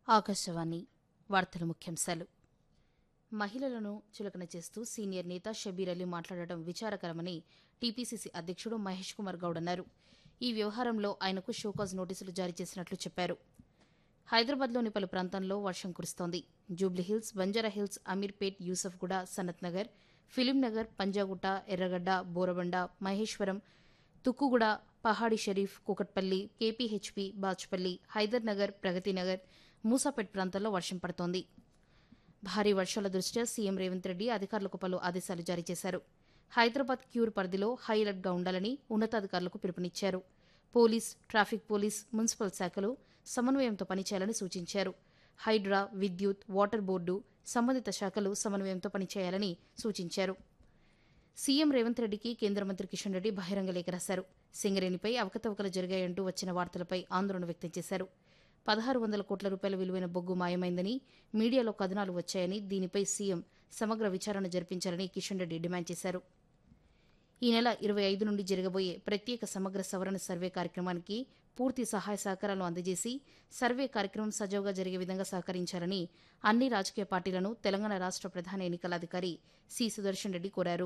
ఆకాశవాణి వార్తల ముఖ్యాంశాలు మహిళలను చులకన చేస్తూ సీనియర్ నేత షబీర్ అలీ మాట్లాడడం విచారకరమని టీపీసీసీ అధ్యక్షుడు మహేష్ కుమార్ గౌడ్ అన్నారు ఈ వ్యవహారంలో ఆయనకు షోకాజ్ నోటీసులు జారీ చేసినట్లు చెప్పారు హైదరాబాద్లోని పలు ప్రాంతాల్లో వర్షం కురుస్తోంది జూబ్లీహిల్స్ బంజారాహిల్స్ అమీర్పేట్ యూసఫ్గూడ సనత్ నగర్ ఫిలిం నగర్ పంజాగుట్ట ఎర్రగడ్డ బోరబండ మహేశ్వరం తుక్కుగూడ పహాడి షరీఫ్ కూకట్పల్లి కేపీహెచ్పి బాచ్పల్లి హైదర్ నగర్ ప్రగతి నగర్ మూసాపేట్ ప్రాంతాల్లో వర్షం పడుతోంది భారీ వర్షాల దృష్ట్యా సీఎం రేవంత్ రెడ్డి అధికారులకు పలు ఆదేశాలు జారీ చేశారు హైదరాబాద్ క్యూర్ పరిధిలో హై అలర్ట్గా ఉండాలని ఉన్నతాధికారులకు పిలుపునిచ్చారు పోలీస్ ట్రాఫిక్ పోలీస్ మున్సిపల్ శాఖలు సమన్వయంతో పనిచేయాలని సూచించారు హైడ్రా విద్యుత్ వాటర్ బోర్డు సంబంధిత శాఖలు సమన్వయంతో పనిచేయాలని సూచించారు సీఎం రేవంత్ రెడ్డికి కేంద్ర మంత్రి కిషన్ రెడ్డి బహిరంగ లేఖ రాశారు సింగరేణిపై అవకతవకలు జరిగాయంటూ వచ్చిన వార్తలపై ఆందోళన వ్యక్తం చేశారు పదహారు వందల కోట్ల రూపాయల విలువైన బొగ్గు మాయమైందని మీడియాలో కథనాలు వచ్చాయని దీనిపై సీఎం సమగ్ర విచారణ జరిపించాలని కిషన్ రెడ్డి డిమాండ్ చేశారు ఈ నెల ఇరవై ఐదు నుండి జరగబోయే ప్రత్యేక సమగ్ర సవరణ సర్వే కార్యక్రమానికి పూర్తి సహాయ సహకారాలు అందజేసి సర్వే కార్యక్రమం సజావుగా జరిగే విధంగా సహకరించాలని అన్ని రాజకీయ పార్టీలను తెలంగాణ రాష్ట్ర ప్రధాన ఎన్నికల అధికారి సి సుదర్శన్ రెడ్డి కోరారు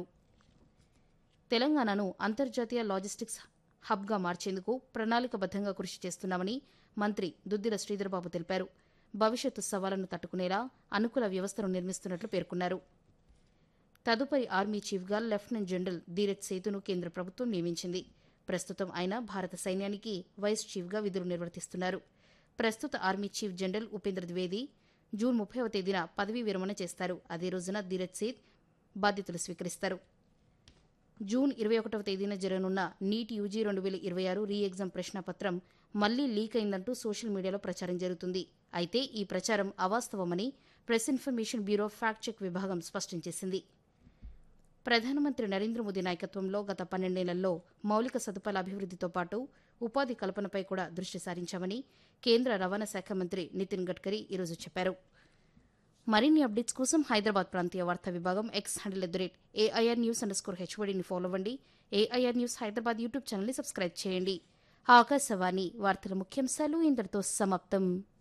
తెలంగాణను అంతర్జాతీయ లాజిస్టిక్స్ హబ్గా మార్చేందుకు ప్రణాళికబద్దంగా కృషి చేస్తున్నామని మంత్రి దుద్దిల శ్రీధర్బాబు తెలిపారు భవిష్యత్తు సవాళ్లను తట్టుకునేలా అనుకూల వ్యవస్థను నిర్మిస్తున్నట్లు పేర్కొన్నారు తదుపరి ఆర్మీ చీఫ్గా లెఫ్టినెంట్ జనరల్ ధీరజ్ సేతును కేంద్ర ప్రభుత్వం నియమించింది ప్రస్తుతం ఆయన భారత సైన్యానికి వైస్ చీఫ్గా విధులు నిర్వర్తిస్తున్నారు ప్రస్తుత army chief general Upendra Dwivedi June ముప్పైవ తేదీన పదవీ విరమణ చేస్తారు అదే రోజున ధీరజ్ సేత్ బాధ్యతలు స్వీకరిస్తారు జూన్ ఇరవై ఒకటవ తేదీన జరగనున్న నీట్ యూజీ రెండు వేల ఇరవై ఆరు రీ ఎగ్జామ్ ప్రశ్నపత్రం మళ్లీ లీక్ అయిందంటూ సోషల్ మీడియాలో ప్రచారం జరుగుతుంది అయితే ఈ ప్రచారం అవాస్తవమని press information bureau fact check విభాగం స్పష్టం చేసింది ప్రధానమంత్రి నరేంద్ర మోదీ నాయకత్వంలో గత పన్నెండేళ్లలో మౌలిక సదుపాయాల అభివృద్దితో పాటు ఉపాధి కల్పనపై కూడా దృష్టి సారించామని కేంద్ర రవాణా శాఖ మంత్రి నితిన్ గడ్కరీ ఈరోజు చెప్పారు మరిన్ని అప్డేట్స్ కోసం హైదరాబాద్ ప్రాంతీయ వార్తా విభాగం X handle at the rate AIR news underscore హెచ్వడిని ఫాలో అవ్వండి ఏఐఆర్ న్యూస్ హైదరాబాద్ యూట్యూబ్ ఛానల్ని సబ్స్క్రైబ్ చేయండి ఆకాశవాణి వార్తల ముఖ్యాంశాలు ఇంతటితో సమాప్తం